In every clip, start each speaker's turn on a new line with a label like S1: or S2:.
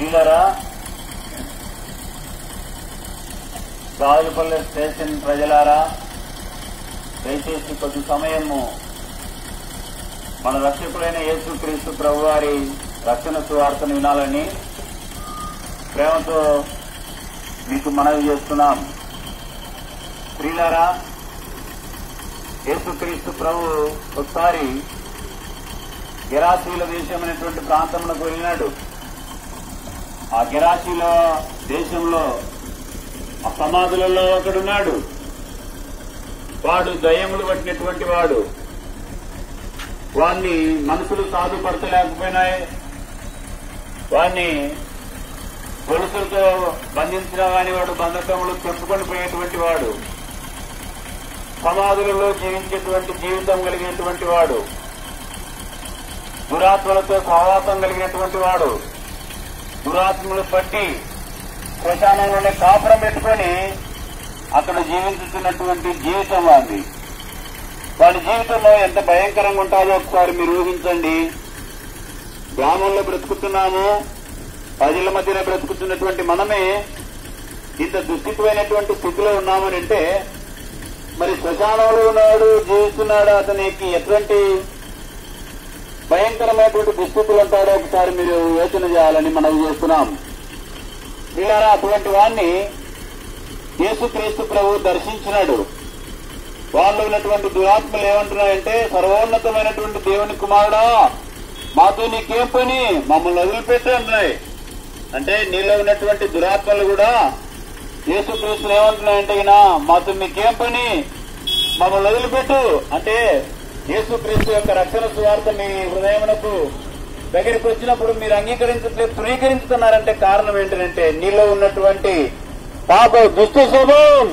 S1: ప్రియులరా రావులపల్లి స్టేషన్ ప్రజలారా దయచేసి కొద్ది సమయము మన రక్షకుడైన యేసుక్రీస్తు ప్రభు వారి రక్షణ సువార్తను వినాలని ప్రేమతో మీకు మనవి చేస్తున్నాం ప్రియులారా యేసుక్రీస్తు ప్రభు ఒకసారి గిరాసీల దేశం అనేటువంటి ప్రాంతంలోకి వెళ్ళినాడు ఆ గిరాసీల దేశంలో ఆ సమాధులలో ఒకడున్నాడు వాడు దయ్యములు పట్టినటువంటి వాడు వాణ్ణి మనుషులు సాధుపరచలేకపోయినాయి వాణ్ణి గొలుసులతో బంధించినా గాని వాడు బంధకములు చెప్పుకొని పోయేటువంటి వాడు సమాధులలో జీవించేటువంటి జీవితం కలిగినటువంటి వాడు దురాత్మలతో సహవాసం కలిగినటువంటి వాడు దురాత్మలు పట్టి శ్మశానంలోనే కాపురం పెట్టుకొని అక్కడ జీవించుతున్నటువంటి జీవితం వాడి వాడి జీవితంలో ఎంత భయంకరంగా ఉంటుందో ఒకసారి మీరు ఊహించండి గ్రామంలో బ్రతుకుతున్నాము ప్రజల మధ్యన బ్రతుకుతున్నటువంటి మనమే ఇంత దుస్థితమైనటువంటి స్థితిలో ఉన్నామని అంటే మరి శ్మశానంలో ఉన్నాడు జీవిస్తున్నాడు అతనికి ఎటువంటి భయంకరమైనటువంటి దుస్థితులు ఉంటాడో ఒకసారి మీరు యోచన చేయాలని మనం చేస్తున్నాం వీళ్ళారా అటువంటి వాణ్ణి యేసుక్రీస్తు ప్రభు దర్శించినాడు వాళ్ళు ఉన్నటువంటి దురాత్మలు ఏమంటున్నాయంటే సర్వోన్నతమైనటువంటి దేవుని కుమారుడా మాతో నీకేం పని మమ్మల్ని వదిలిపెట్టు అంటున్నాయి అంటే నీలో ఉన్నటువంటి దురాత్మలు కూడా యేసుక్రీస్తులు ఏమంటున్నాయంటే ఈయన మాతో మీకేం పని మమ్మల్ని వదిలిపెట్టు అంటే యేసుక్రీస్తు యొక్క రక్షణ సువార్త మీ హృదయమునకు దగ్గరికి వచ్చినప్పుడు మీరు అంగీకరించట్లేదు ధృవీకరించుతున్నారంటే కారణం ఏంటంటే నీలో ఉన్నటువంటి పాప దుష్ట స్వభావం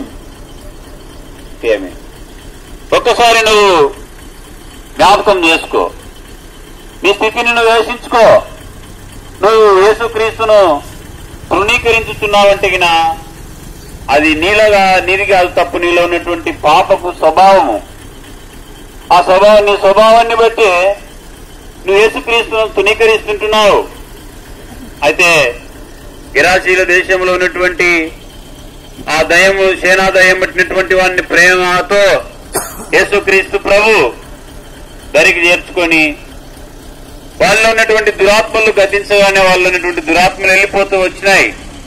S1: ఏమి ఒక్కసారి నువ్వు జ్ఞాపకం చేసుకో నీ స్థితిని నువ్వు వేసించుకో నువ్వు యేసుక్రీస్తును తృణీకరించుతున్నావంటే గిన అది నీలోగా నీది కాదు తప్పు నీలో ఉన్నటువంటి పాపపు స్వభావము ఆ స్వభావం నీ స్వభావాన్ని బట్టి నువ్వు యేసుక్రీస్తును తునీకరిస్తుంటున్నావు అయితే గిరాశీల దేశంలో ఉన్నటువంటి ఆ దయము సేనా దయం పట్టినటువంటి వాడిని ప్రేమతో యేసుక్రీస్తు ప్రభు దరికి చేర్చుకొని వాళ్ళలో ఉన్నటువంటి దురాత్మలు గతించగానే వాళ్ళలో ఉన్నటువంటి దురాత్మలు వెళ్ళిపోతూ వచ్చినాయి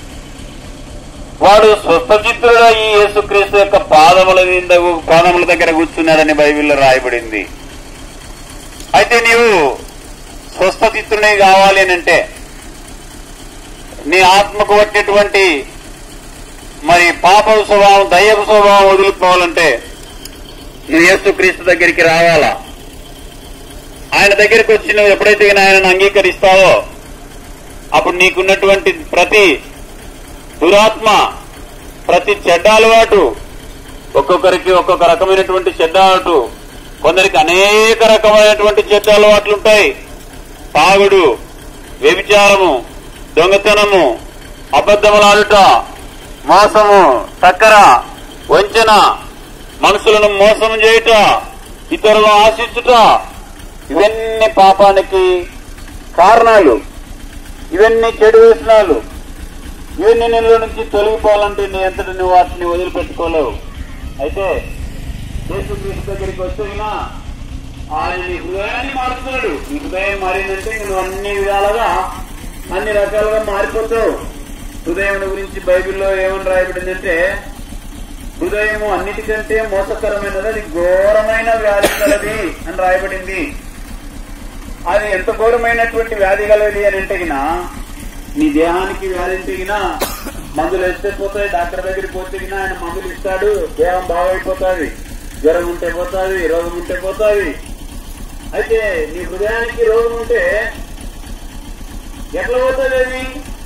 S1: వాడు స్వస్థచిత్రుడు ఈ యేసుక్రీస్తు యొక్క పాదముల మీద పాదముల దగ్గర కూర్చున్నాడని బైబిల్లో రాయబడింది అయితే నీవు స్వస్థచిత్రుని కావాలి అని అంటే నీ ఆత్మకు పట్టినటువంటి మరి పాప స్వభావం దయ్యపు స్వభావం వదిలిపోవాలంటే నువ్వు యేసుక్రీస్తు దగ్గరికి రావాలా ఆయన దగ్గరికి వచ్చి నువ్వు ఎప్పుడైతే ఆయనను అంగీకరిస్తావో అప్పుడు నీకున్నటువంటి ప్రతి దురాత్మ ప్రతి చెడ్డ అలవాటు ఒక్కొక్కరికి ఒక్కొక్క రకమైనటువంటి చెడ్డ అలవాటు కొందరికి అనేక రకమైనటువంటి చెడ్డ అలవాట్లు ఉంటాయి తాగుడు వ్యభిచారము దొంగతనము అబద్ధములాడుట మోసము చక్కర వంచన మనుషులను మోసం చేయుట ఇతరులను ఆశించుట ఇవన్నీ పాపానికి కారణాలు ఇవన్నీ చెడు వ్యసనాలు ఇవన్నీ నీళ్ళ నుంచి తొలగిపోవాలంటే నీ అంతటి నువ్వు వాటిని వదిలిపెట్టుకోలేవు అయితే యేసుక్రీస్తు దగ్గరికి వచ్చినా ఆయన నీ హృదయాన్ని మారుతున్నాడు నీ హృదయం మారిందంటే నువ్వు అన్ని విధాలుగా అన్ని రకాలుగా మారిపోతావు హృదయం గురించి బైబిల్లో ఏమని రాయబడిందంటే హృదయము అన్నిటికంటే మోసకరమైనది అది ఘోరమైన వ్యాధి కలది అని రాయబడింది అది ఎంత ఘోరమైనటువంటి వ్యాధి కలది అని అంటే గినా నీ దేహానికి వ్యాధి అంటే గినా మందులు వేస్తే పోతాయి డాక్టర్ దగ్గరికి పోతే గినా ఆయన మందులు ఇస్తాడు దేహం బాగైపోతుంది జ్వరం ఉంటే పోతుంది రోగం ఉంటే పోతుంది అయితే నీ హృదయానికి రోగం ఉంటే ఎట్లా పోతుంది అది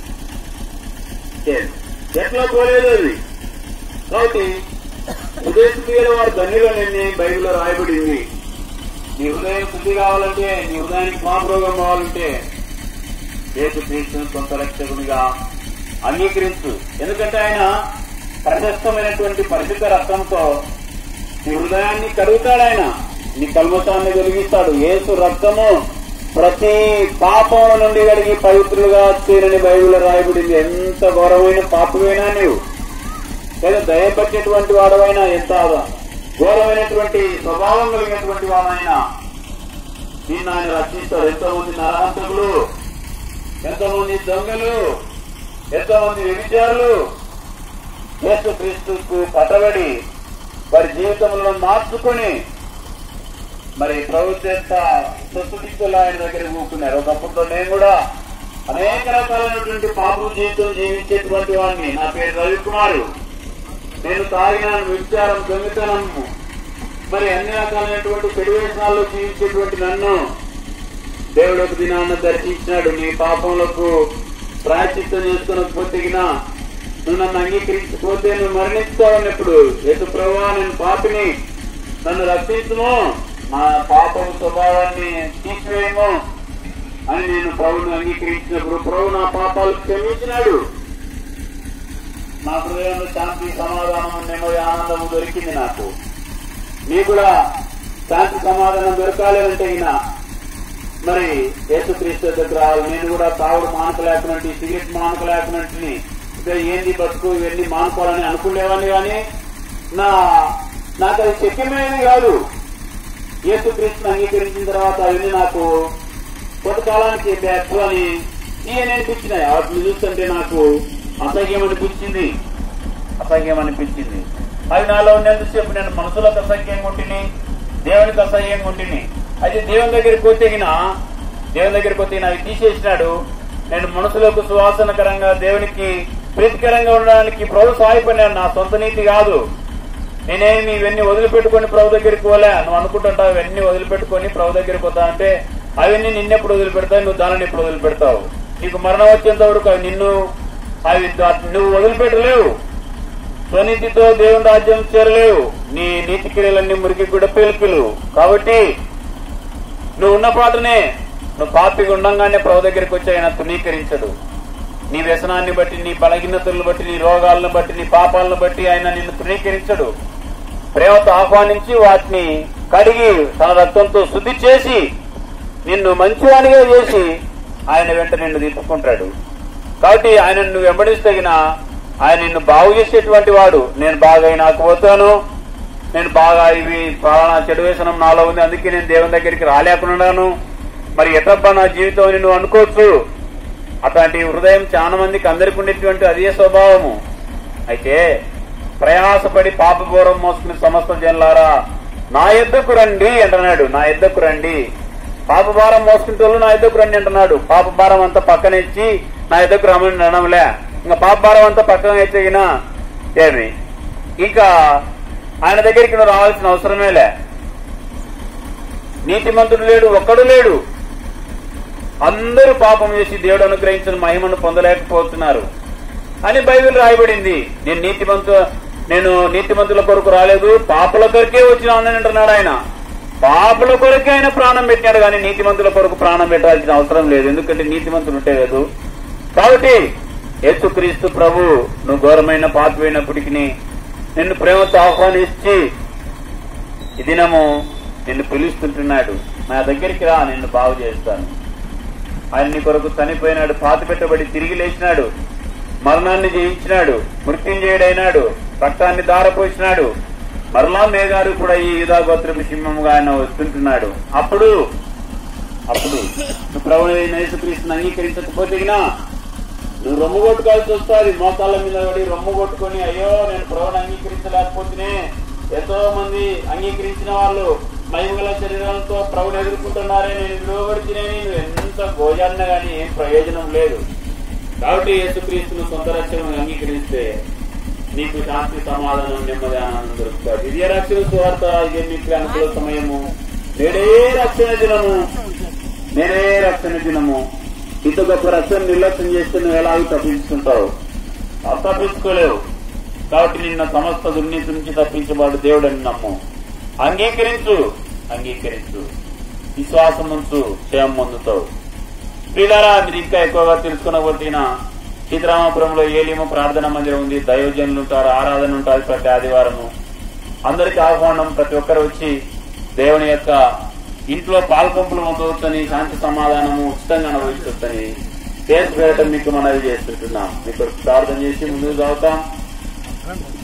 S1: ఎట్లా పోలేదు అది కాబట్టి హృదయ శుద్ధి గల వారు ధన్యులని బైబిల్లో రాయబడింది నీ హృదయం శుద్ధి కావాలంటే నీ హృదయానికి మామరోగం కావాలంటే యేసు క్రీస్తుని సొంత రక్షకునిగా అంగీకరించు ఎందుకంటే ఆయన ప్రశస్తమైనటువంటి పరిశుద్ధ రక్తంతో నీ హృదయాన్ని కడుగుతాడు ఆయన నీ కల్మతాన్ని వెలిగిస్తాడు ఏసు రక్తము ప్రతి పాపం నుండి కడిగి పవిత్రులుగా చేరని బైబిల్ రాయబడింది ఎంత ఘోరమైన పాపమైనా నీవు లేదా దయపరిచేటువంటి వాడవైనా ఎంత ఘోరమైనటువంటి స్వభావం కలిగినటువంటి వాడైనా దీన్ని ఆయన రక్షిస్తారు ఎంతోమంది నరహంతకులు ఎంతోమంది దొంగలు ఎంతోమంది వ్యభిచారులు యేసు క్రీస్తుకు కట్టబడి వారి జీవితంలో మార్చుకొని మరి ప్రభుత్వ స్వస్థితులు ఆయన దగ్గర కూకున్నారు ఒకప్పుడు నేను కూడా అనేక రకాలైనటువంటి పాపం జీవితం జీవించేటువంటి వాడిని నా పేరు రవికుమారు నేను తాగినాను విచారం దొంగతనము మరి అన్ని రకాలైనటువంటి చెడు వ్యసనాల్లో జీవించేటువంటి నన్ను దేవుడు ఒక దినాన్ని దర్శించినాడు నీ పాపములకు ప్రాయచిత్తం చేసుకునకపోతేగినా నువ్వు నన్ను అంగీకరించకపోతే నువ్వు మరణిస్తావన్నప్పుడు ఎటు ప్రభా నేను పాపిని నన్ను రక్షించుము నా పాపం స్వభావాన్ని తీసివేయము అని నేను ప్రభుని అంగీకరించినప్పుడు ప్రభు నా పాపాలు క్షమించినాడు నా హృదయంలో శాంతి సమాధానం నెమ్మది ఆనందము దొరికింది నాకు నీకు కూడా శాంతి సమాధానం దొరకాలి అంటే ఈయన మరి యేసుక్రీస్తు దగ్గర రావాలి నేను కూడా తాగుడు మానుకోలేకున్నట్టు సిగరెట్ మానుకోలేకున్నట్టుని ఇంకా ఏంది బతుకు ఇవన్నీ మానుకోవాలని అనుకునేవాడిని కానీ నా నాకు అది శక్యమైనది కాదు యేసుక్రీస్తుని అంగీకరించిన తర్వాత అవన్నీ నాకు కొంతకాలానికి బ్యాక్ అని ఈయన అనిపించినాయి వాటిని చూస్తుంటే నాకు అసహ్యం అనిపించింది అసహ్యం అనిపించింది అవి నాలో ఉన్నంతసేపు నేను మనసులోకి అసహ్యంగా ఉంటిని దేవునికి అసహ్యంగా ఉంటిని అయితే దేవుని దగ్గరికి పోతేగిన దేవుని దగ్గరికి పోతే అవి తీసేసినాడు నేను మనసులోకి సువాసనకరంగా దేవునికి ప్రీతికరంగా ఉండడానికి ప్రభు సహాయపడినాడు నా సొంత నీతి కాదు నేనేమి ఇవన్నీ వదిలిపెట్టుకొని ప్రభు దగ్గరికి పోలే నువ్వు అనుకుంటుంటావు ఇవన్నీ వదిలిపెట్టుకొని ప్రభు దగ్గరికి పోతా అంటే అవన్నీ నిన్నెప్పుడు వదిలిపెడతావు నువ్వు దానిని ఎప్పుడు వదిలిపెడతావు నీకు మరణం వచ్చేంత వరకు అవి నిన్ను అవి నువ్వు వదిలిపెట్టలేవు స్వనీతితో దేవుని రాజ్యం చేరలేవు నీ నీతి క్రియలన్నీ మురికి కూడా పిలుపులు కాబట్టి నువ్వు ఉన్న పాటనే నువ్వు పాపిగా ఉండంగానే ప్రభు దగ్గరికి వచ్చి ఆయన తృణీకరించడు నీ వ్యసనాన్ని బట్టి నీ బలహీనతలను బట్టి నీ రోగాలను బట్టి నీ పాపాలను బట్టి ఆయన నిన్ను తృణీకరించడు ప్రేమతో ఆహ్వానించి వాటిని కడిగి తన రక్తంతో శుద్ధి చేసి నిన్ను మంచివానిగా చేసి ఆయన వెంట నిన్ను తీసుకుంటాడు కాబట్టి ఆయన నువ్వు వెంబడిస్తగిన ఆయన నిన్ను బాగు చేసేటువంటి వాడు నేను బాగా నాకు పోతాను నేను బాగా ఇవి ఫలానా చెడు వ్యసనం నాలో ఉంది అందుకే నేను దేవుని దగ్గరికి రాలేకున్నాను మరి ఎట్లబ్బా నా జీవితం అని నువ్వు అనుకోవచ్చు అట్లాంటి హృదయం చాలా మందికి అందరికి ఉండేటువంటి అదే స్వభావము అయితే ప్రయాసపడి పాపపూర్వం మోసుకునే సమస్త జనులారా నా ఎద్దకు రండి అంటున్నాడు నా ఎద్దకు రండి పాప భారం మోసుకుంటే వాళ్ళు నా ఎద్దకు రండి అంటున్నాడు పాప భారం అంతా పక్కన ఇచ్చి నా ఎద్దకు రమ్మని అనడంలే ఇంకా పాప భారం అంతా పక్కన ఇచ్చిన ఏమి ఇంకా ఆయన దగ్గరికి నువ్వు రావాల్సిన అవసరమేలే నీతిమంతుడు లేడు ఒక్కడు లేడు అందరూ పాపం చేసి దేవుడు అనుగ్రహించిన మహిమను పొందలేకపోతున్నారు అని బైబిల్ రాయబడింది నేను నీతిమంతు నేను నీతిమంతుల కొరకు రాలేదు పాపల కొరకే వచ్చినానని అంటున్నాడు ఆయన పాపల కొరకే ఆయన ప్రాణం పెట్టాడు కానీ నీతిమంతుల కొరకు ప్రాణం పెట్టాల్సిన అవసరం లేదు ఎందుకంటే నీతిమంతులు ఉంటే లేదు కాబట్టి యేసుక్రీస్తు ప్రభు నువ్వు ఘోరమైన పాపిపోయినప్పటికీ నిన్ను ప్రేమతో ఆహ్వానించి ఈ దినము నిన్ను పిలుస్తుంటున్నాడు నా దగ్గరికి రా నిన్ను బాగు చేస్తాను ఆయన నీ కొరకు చనిపోయినాడు పాతి పెట్టబడి తిరిగి లేచినాడు మరణాన్ని జయించినాడు మృత్యుంజయుడైనాడు రక్తాన్ని దారపోసినాడు మరలా మేఘారు కూడా ఈ యుధాగోత్రపు సింహముగా ఆయన వస్తుంటున్నాడు అప్పుడు అప్పుడు నువ్వు ప్రభు యేసుక్రీస్తుని అంగీకరించకపోతే గినా నువ్వు రొమ్ము కొట్టుకోవాల్సి వస్తుంది మోకాళ్ళ మీద పడి రొమ్ము కొట్టుకొని అయ్యో నేను ప్రభుని అంగీకరించలేకపోతేనే ఎంతో మంది అంగీకరించిన వాళ్ళు మహిమగల శరీరాలతో ప్రభుని ఎదుర్కొంటున్నారే నేను విలువబడితేనే నువ్వు ఎంత భోజాన్న గానీ ఏం ప్రయోజనం లేదు కాబట్టి యేసుక్రీస్తును సొంత రక్షణ అంగీకరిస్తే నీకు శాంతి సమాధానం నెమ్మది ఆనందం దొరుకుతుంది ఇదే రక్షణ సువార్త ఇదే మీకు అనుకూల సమయము నేడే రక్షణ దినము నేడే రక్షణ దినము ఇంత గొప్ప రక్షణ నిర్లక్ష్యం చేస్తే నువ్వు ఎలాగో తప్పించుకుంటావు అలా తప్పించుకోలేవు కాబట్టి నిన్న సమస్త దుర్నీతి నుంచి తప్పించబడు దేవుడని నమ్ము అంగీకరించు అంగీకరించు విశ్వాసం ఉంచు క్షేమం పొందుతావు ప్రియులారా మీరు ఇంకా ఎక్కువగా తెలుసుకునబోతున్న సీతారామపురంలో ఏలిమ ప్రార్థన మందిరం ఉంది దైవజనులు ఉంటారు ఆరాధన ఉంటారు ప్రతి ఆదివారము అందరికి ఆహ్వానం ప్రతి ఒక్కరు వచ్చి దేవుని యొక్క ఇంట్లో పాల్పంపులు పొందవచ్చని శాంతి సమాధానము ఉచితంగా అనుభవించవచ్చని కేసు పెట్టడం మీకు మనవి చేస్తుంటున్నాం మీకు ప్రార్థన చేసి ముందుకు చదువుతాం